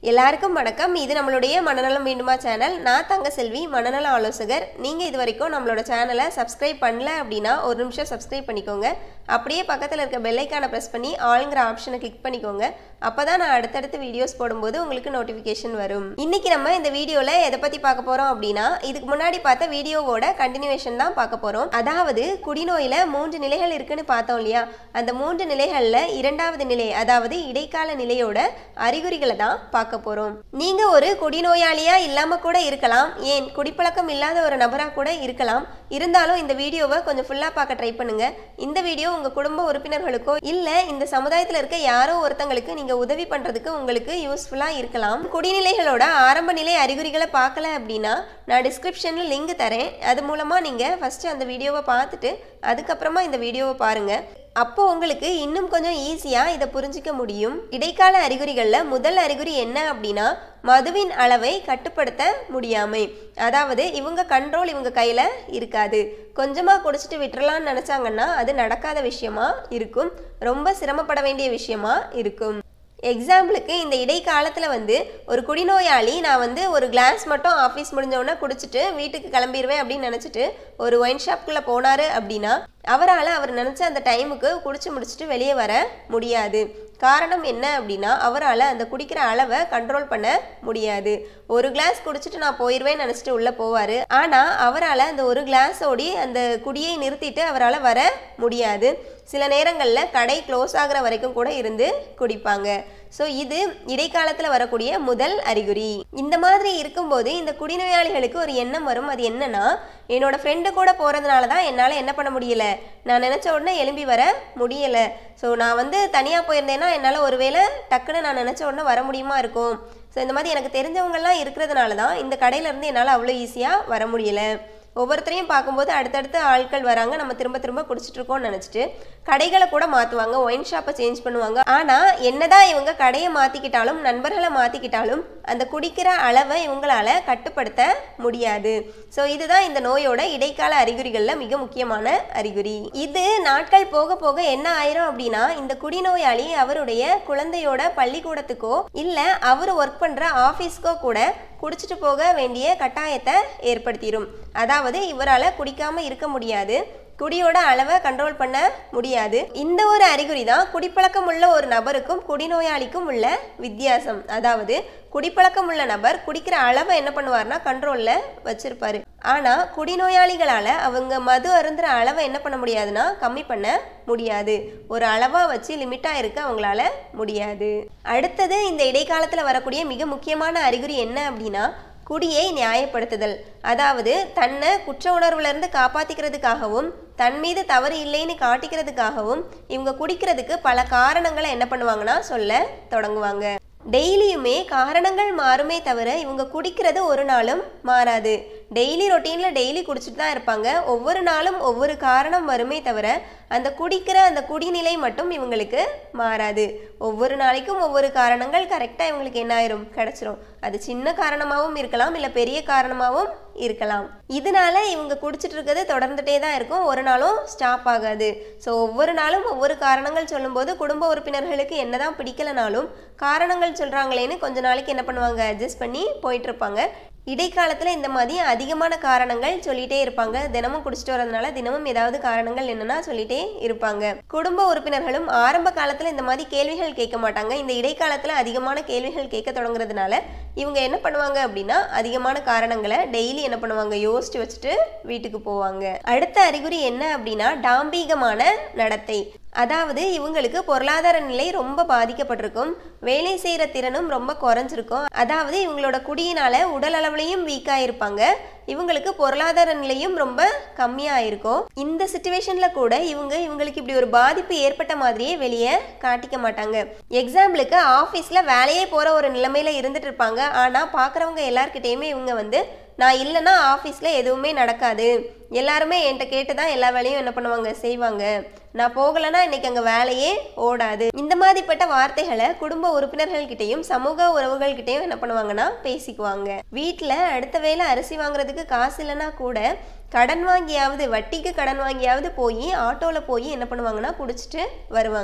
எல்லாருக்கும் வணக்கம் இது நம்மளுடைய மனநலம் வேண்டுமா சேனல் நான் தங்க செல்வி மனநல ஆலோசகர் நீங்கள் இது வரைக்கும் நம்மளோட சேனலை சப்ஸ்கிரைப் பண்ணல அப்படின்னா ஒரு நிமிஷம் சப்ஸ்கிரைப் பண்ணிக்கோங்க அப்படியே பக்கத்தில் இருக்க பெல்லைக்கானை ப்ரெஸ் பண்ணி ஆளுங்கிற ஆப்ஷனை கிளிக் பண்ணிக்கோங்க அப்போ தான் நான் அடுத்தடுத்து வீடியோஸ் போடும்போது உங்களுக்கு நோட்டிஃபிகேஷன் வரும் இன்னைக்கு நம்ம இந்த வீடியோவில் எதை பற்றி பார்க்க போகிறோம் அப்படின்னா இதுக்கு முன்னாடி பார்த்த வீடியோவோட கண்டினியூவேஷன் தான் பார்க்க போகிறோம் அதாவது குடிநோயில் மூன்று நிலைகள் இருக்குன்னு பார்த்தோம் இல்லையா அந்த மூன்று நிலைகளில் இரண்டாவது நிலை அதாவது இடைக்கால நிலையோட அறிகுறிகளை தான் பார்க்க போகிறோம் நீங்கள் ஒரு குடிநோயாளியா இல்லாமல் கூட இருக்கலாம் ஏன் குடிப்பழக்கம் இல்லாத ஒரு நபராக கூட இருக்கலாம் இருந்தாலும் இந்த வீடியோவை கொஞ்சம் ஃபுல்லாக பார்க்க ட்ரை பண்ணுங்க இந்த வீடியோ உங்கள் குடும்ப உறுப்பினர்களுக்கோ இல்லை இந்த சமுதாயத்தில் இருக்க யாரோ ஒருத்தங்களுக்கு நீங்கள் உதவி பண்ணுறதுக்கு உங்களுக்கு யூஸ்ஃபுல்லாக இருக்கலாம் குடிநிலைகளோட ஆரம்ப நிலை அறிகுறிகளை பார்க்கல அப்படின்னா நான் டிஸ்கிரிப்ஷனில் லிங்க் தரேன் அது மூலமாக நீங்கள் ஃபஸ்ட்டு அந்த வீடியோவை பார்த்துட்டு அதுக்கப்புறமா இந்த வீடியோவை பாருங்கள் அப்போ உங்களுக்கு இன்னும் கொஞ்சம் ஈஸியாக இதை புரிஞ்சிக்க முடியும் இடைக்கால அறிகுறிகளில் முதல் அறிகுறி என்ன அப்படின்னா மதுவின் அளவை கட்டுப்படுத்த முடியாமை அதாவது இவங்க கண்ட்ரோல் இவங்க கையில் இருக்காது கொஞ்சமாக குடிச்சிட்டு விட்டுறலாம்னு நினச்சாங்கன்னா அது நடக்காத விஷயமா இருக்கும் ரொம்ப சிரமப்பட வேண்டிய விஷயமா இருக்கும் எக்ஸாம்பிளுக்கு இந்த இடைக்காலத்தில் வந்து ஒரு குடிநோயாளி நான் வந்து ஒரு கிளாஸ் மட்டும் ஆஃபீஸ் முடிஞ்சவொடனே குடிச்சிட்டு வீட்டுக்கு கிளம்பிடுவேன் அப்படின்னு நினச்சிட்டு ஒரு ஒயின் ஷாப்குள்ளே போனார் அப்படின்னா அவரால் அவர் நினச்ச அந்த டைமுக்கு குடிச்சு முடிச்சுட்டு வெளியே வர முடியாது காரணம் என்ன அப்படின்னா அவரால் அந்த குடிக்கிற அளவை கண்ட்ரோல் பண்ண முடியாது ஒரு கிளாஸ் குடிச்சிட்டு நான் போயிடுவேன்னு நினச்சிட்டு உள்ளே போவார் ஆனால் அவரால் அந்த ஒரு கிளாஸோடி அந்த குடியை நிறுத்திட்டு அவரால் வர முடியாது சில நேரங்களில் கடை க்ளோஸ் ஆகிற வரைக்கும் கூட இருந்து குடிப்பாங்க ஸோ இது இடைக்காலத்தில் வரக்கூடிய முதல் அறிகுறி இந்த மாதிரி இருக்கும்போது இந்த குடிநோயாளிகளுக்கு ஒரு எண்ணம் வரும் அது என்னன்னா என்னோட ஃப்ரெண்டு கூட போகிறதுனால தான் என்னால் என்ன பண்ண முடியல நான் நினச்ச உடனே எழும்பி வர முடியலை ஸோ நான் வந்து தனியாக போயிருந்தேன்னா என்னால் ஒருவேளை டக்குன்னு நான் நினச்ச உடனே வர முடியுமா இருக்கும் ஸோ இந்த மாதிரி எனக்கு தெரிஞ்சவங்கெல்லாம் இருக்கிறதுனால தான் இந்த கடையிலேருந்து என்னால் அவ்வளோ ஈஸியாக வர முடியலை ஒவ்வொருத்தரையும் பார்க்கும்போது அடுத்தடுத்து ஆட்கள் வராங்க நம்ம திரும்ப திரும்ப குடிச்சிட்டு இருக்கோம்னு நினச்சிட்டு கடைகளை கூட மாற்றுவாங்க ஒயின் ஷாப்பை சேஞ்ச் பண்ணுவாங்க ஆனால் என்னதான் இவங்க கடையை மாற்றிக்கிட்டாலும் நண்பர்களை மாற்றிக்கிட்டாலும் அந்த குடிக்கிற அளவை இவங்களால கட்டுப்படுத்த முடியாது ஸோ இதுதான் இந்த நோயோட இடைக்கால அறிகுறிகளில் மிக முக்கியமான அறிகுறி இது நாட்கள் போக போக என்ன ஆயிரும் அப்படின்னா இந்த குடிநோயாளி அவருடைய குழந்தையோட பள்ளிக்கூடத்துக்கோ இல்லை அவர் ஒர்க் பண்ணுற ஆஃபீஸ்க்கோ கூட குடிச்சிட்டு போக வேண்டிய கட்டாயத்தை ஏற்படுத்திடும் அதாவது இவரால் குடிக்காம இருக்க முடியாது குடியோட அளவை கண்ட்ரோல் பண்ண முடியாது இந்த ஒரு அறிகுறி தான் குடிப்பழக்கம் உள்ள ஒரு நபருக்கும் குடிநோயாளிக்கும் உள்ள வித்தியாசம் அதாவது குடிப்பழக்கம் உள்ள நபர் குடிக்கிற அளவை என்ன பண்ணுவார்னா கண்ட்ரோலில் வச்சிருப்பாரு ஆனால் குடிநோயாளிகளால் அவங்க மது அருந்துற அளவை என்ன பண்ண முடியாதுன்னா கம்மி பண்ண முடியாது ஒரு அளவாக வச்சு லிமிட்டாக இருக்க அவங்களால முடியாது அடுத்தது இந்த இடைக்காலத்தில் வரக்கூடிய மிக முக்கியமான அறிகுறி என்ன அப்படின்னா குடியை நியாயப்படுத்துதல் அதாவது தன்னை குற்ற உணர்வுலேருந்து காப்பாற்றிக்கிறதுக்காகவும் தன் மீது தவறு இல்லைன்னு காட்டிக்கிறதுக்காகவும் இவங்க குடிக்கிறதுக்கு பல காரணங்களை என்ன பண்ணுவாங்கன்னா சொல்ல தொடங்குவாங்க டெய்லியுமே காரணங்கள் மாறுமே தவிர இவங்க குடிக்கிறது ஒரு நாளும் மாறாது டெய்லி ரொட்டீனில் டெய்லி குடிச்சிட்டு தான் இருப்பாங்க ஒவ்வொரு நாளும் ஒவ்வொரு காரணம் வருமே தவிர அந்த குடிக்கிற அந்த குடிநிலை மட்டும் இவங்களுக்கு மாறாது ஒவ்வொரு நாளைக்கும் ஒவ்வொரு காரணங்கள் கரெக்டாக இவங்களுக்கு என்ன ஆயிரும் கிடச்சிரும் அது சின்ன காரணமாகவும் இருக்கலாம் இல்லை பெரிய காரணமாகவும் இருக்கலாம் இதனால இவங்க குடிச்சிட்டு இருக்கிறது தொடர்ந்துட்டே தான் இருக்கும் ஒரு நாளும் ஸ்டாப் ஆகாது ஸோ ஒவ்வொரு நாளும் ஒவ்வொரு காரணங்கள் சொல்லும்போது குடும்ப உறுப்பினர்களுக்கு என்னதான் பிடிக்கலனாலும் காரணங்கள் சொல்கிறாங்களேன்னு கொஞ்ச நாளைக்கு என்ன பண்ணுவாங்க அட்ஜஸ்ட் பண்ணி போயிட்டு இருப்பாங்க இடைக்காலத்தில் இந்த மாதிரி அதிகமான காரணங்கள் சொல்லிட்டே இருப்பாங்க தினமும் குடிச்சிட்டு வரதுனால தினமும் ஏதாவது காரணங்கள் என்னன்னா சொல்லிட்டே இருப்பாங்க குடும்ப உறுப்பினர்களும் ஆரம்ப காலத்தில் இந்த மாதிரி கேள்விகள் கேட்க மாட்டாங்க இந்த இடைக்காலத்தில் அதிகமான கேள்விகள் கேட்க தொடங்குறதுனால இவங்க என்ன பண்ணுவாங்க அப்படின்னா அதிகமான காரணங்களை டெய்லி என்ன பண்ணுவாங்க யோசிச்சு வச்சுட்டு வீட்டுக்கு போவாங்க அடுத்த அறிகுறி என்ன அப்படின்னா டாம்பீகமான நடத்தை அதாவது இவங்களுக்கு பொருளாதார நிலை ரொம்ப பாதிக்கப்பட்டிருக்கும் வேலை செய்கிற திறனும் ரொம்ப குறைஞ்சிருக்கும் அதாவது இவங்களோட குடியினால உடல் அளவுலையும் வீக்காக இருப்பாங்க இவங்களுக்கு பொருளாதார நிலையும் ரொம்ப கம்மியாக இருக்கும் இந்த சுச்சுவேஷனில் கூட இவங்க இவங்களுக்கு இப்படி ஒரு பாதிப்பு ஏற்பட்ட மாதிரியே வெளியே காட்டிக்க மாட்டாங்க எக்ஸாம்பிளுக்கு ஆஃபீஸில் வேலையே போகிற ஒரு நிலைமையில் இருந்துட்டு இருப்பாங்க ஆனால் பார்க்குறவங்க எல்லார்கிட்டேயுமே இவங்க வந்து நான் இல்லைன்னா ஆஃபீஸில் எதுவுமே நடக்காது எல்லாருமே என்கிட்ட கேட்டு தான் எல்லா வேலையும் என்ன பண்ணுவாங்க செய்வாங்க நான் போகலைன்னா இன்னைக்கு அங்கே வேலையே ஓடாது இந்த மாதிரிப்பட்ட வார்த்தைகளை குடும்ப உறுப்பினர்கள்கிட்டையும் சமூக உறவுகள்கிட்டையும் என்ன பண்ணுவாங்கன்னா பேசிக்குவாங்க வீட்டில் அடுத்த வேளை அரிசி வாங்குறதுக்கு காசு இல்லைன்னா கூட கடன் வாங்கியாவது வட்டிக்கு கடன் வாங்கியாவது போய் ஆட்டோவில் போய் என்ன பண்ணுவாங்கன்னா குடிச்சிட்டு வருவாங்க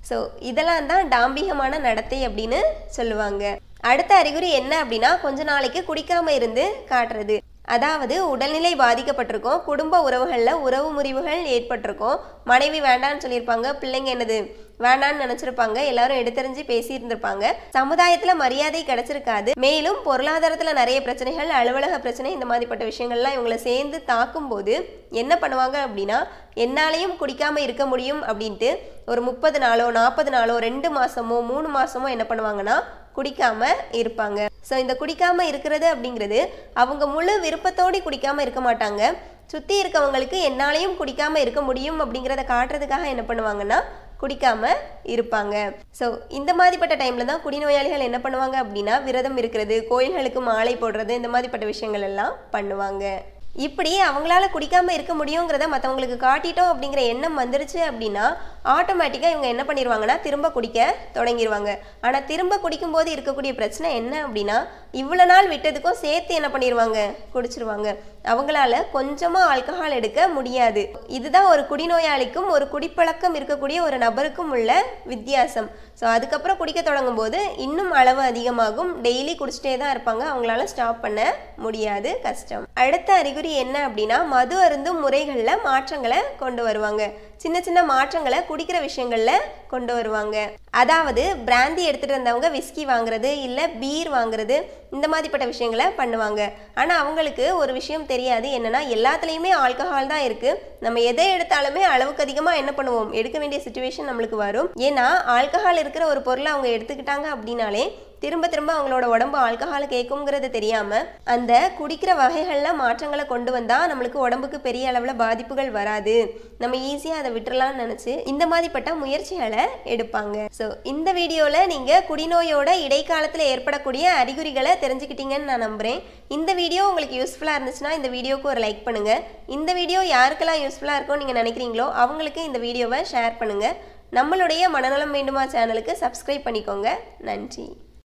ஸோ இதெல்லாம் தான் டாம்பிகமான நடத்தை அப்படின்னு சொல்லுவாங்க அடுத்த அறிகுறி என்ன அப்படின்னா கொஞ்ச நாளைக்கு குடிக்காம இருந்து காட்டுறது அதாவது உடல்நிலை பாதிக்கப்பட்டிருக்கும் குடும்ப உறவுகளில் உறவு முறிவுகள் ஏற்பட்டிருக்கும் மனைவி வேண்டான்னு சொல்லியிருப்பாங்க பிள்ளைங்க என்னது வேண்டான்னு நினச்சிருப்பாங்க எல்லாரும் எடுத்தறிஞ்சு பேசியிருந்திருப்பாங்க சமுதாயத்தில் மரியாதை கிடைச்சிருக்காது மேலும் பொருளாதாரத்தில் நிறைய பிரச்சனைகள் அலுவலக பிரச்சனை இந்த மாதிரிப்பட்ட விஷயங்கள்லாம் இவங்களை சேர்ந்து தாக்கும்போது என்ன பண்ணுவாங்க அப்படின்னா என்னாலையும் குடிக்காம இருக்க முடியும் அப்படின்ட்டு ஒரு முப்பது நாளோ நாற்பது நாளோ ரெண்டு மாசமோ மூணு மாசமோ என்ன பண்ணுவாங்கன்னா குடிக்காம இருப்பாங்க ஸோ இந்த குடிக்காம இருக்கிறது அப்படிங்கிறது அவங்க முழு விருப்பத்தோடு குடிக்காம இருக்க மாட்டாங்க சுற்றி இருக்கவங்களுக்கு என்னாலையும் குடிக்காம இருக்க முடியும் அப்படிங்கிறத காட்டுறதுக்காக என்ன பண்ணுவாங்கன்னா குடிக்காம இருப்பாங்க ஸோ இந்த மாதிரிப்பட்ட டைம்ல தான் குடிநோயாளிகள் என்ன பண்ணுவாங்க அப்படின்னா விரதம் இருக்கிறது கோயில்களுக்கு மாலை போடுறது இந்த மாதிரிப்பட்ட விஷயங்கள் எல்லாம் பண்ணுவாங்க இப்படி அவங்களால குடிக்காம இருக்க முடியுங்கிறத மற்றவங்களுக்கு காட்டிட்டோம் அப்படிங்கிற எண்ணம் வந்துருச்சு அப்படின்னா ஆட்டோமேட்டிக்காக இவங்க என்ன பண்ணிடுவாங்கன்னா திரும்ப குடிக்க தொடங்கிடுவாங்க ஆனால் திரும்ப குடிக்கும்போது இருக்கக்கூடிய பிரச்சனை என்ன அப்படின்னா இவ்வளோ நாள் விட்டதுக்கும் சேர்த்து என்ன பண்ணிடுவாங்க குடிச்சிருவாங்க அவங்களால கொஞ்சமாக ஆல்கஹால் எடுக்க முடியாது இதுதான் ஒரு குடிநோயாளிக்கும் ஒரு குடிப்பழக்கம் இருக்கக்கூடிய ஒரு நபருக்கும் உள்ள வித்தியாசம் ஸோ அதுக்கப்புறம் குடிக்க தொடங்கும் போது இன்னும் அளவு அதிகமாகும் டெய்லி குடிச்சிட்டே தான் இருப்பாங்க அவங்களால ஸ்டாப் பண்ண முடியாது கஷ்டம் அடுத்த அறிகுறி என்ன அப்படின்னா மது அருந்தும் முறைகளில் மாற்றங்களை கொண்டு வருவாங்க சின்ன சின்ன மாற்றங்களை குடிக்கிற விஷயங்களில் கொண்டு வருவாங்க அதாவது பிராந்தி எடுத்துகிட்டு வந்தவங்க விஸ்கி வாங்குறது இல்லை பீர் வாங்குறது இந்த மாதிரிப்பட்ட விஷயங்களை பண்ணுவாங்க ஆனால் அவங்களுக்கு ஒரு விஷயம் தெரியாது என்னன்னா எல்லாத்துலேயுமே ஆல்கஹால் தான் இருக்குது நம்ம எதை எடுத்தாலுமே அளவுக்கு அதிகமாக என்ன பண்ணுவோம் எடுக்க வேண்டிய சுச்சுவேஷன் நம்மளுக்கு வரும் ஏன்னா ஆல்கஹால் இருக்கிற ஒரு பொருளை அவங்க எடுத்துக்கிட்டாங்க அப்படின்னாலே திரும்ப திரும்ப அவங்களோட உடம்பு ஆல்கஹால் கேட்குங்கிறது தெரியாம அந்த குடிக்கிற வகைகளில் மாற்றங்களை கொண்டு வந்தா நம்மளுக்கு உடம்புக்கு பெரிய அளவில் பாதிப்புகள் வராது நம்ம ஈஸியாக அதை விட்டுறலாம்னு நினச்சி இந்த மாதிரிப்பட்ட முயற்சிகளை எடுப்பாங்க ஸோ இந்த வீடியோவில் நீங்கள் குடிநோயோட இடைக்காலத்தில் ஏற்படக்கூடிய அறிகுறிகளை தெரிஞ்சுக்கிட்டீங்கன்னு நான் நம்புகிறேன் இந்த வீடியோ உங்களுக்கு யூஸ்ஃபுல்லாக இருந்துச்சுன்னா இந்த வீடியோக்கு ஒரு லைக் பண்ணுங்கள் இந்த வீடியோ யாருக்கெல்லாம் யூஸ்ஃபுல்லாக இருக்கும்னு நீங்கள் நினைக்கிறீங்களோ அவங்களுக்கு இந்த வீடியோவை ஷேர் பண்ணுங்கள் நம்மளுடைய மனநலம் வேண்டுமா சேனலுக்கு சப்ஸ்கிரைப் பண்ணிக்கோங்க நன்றி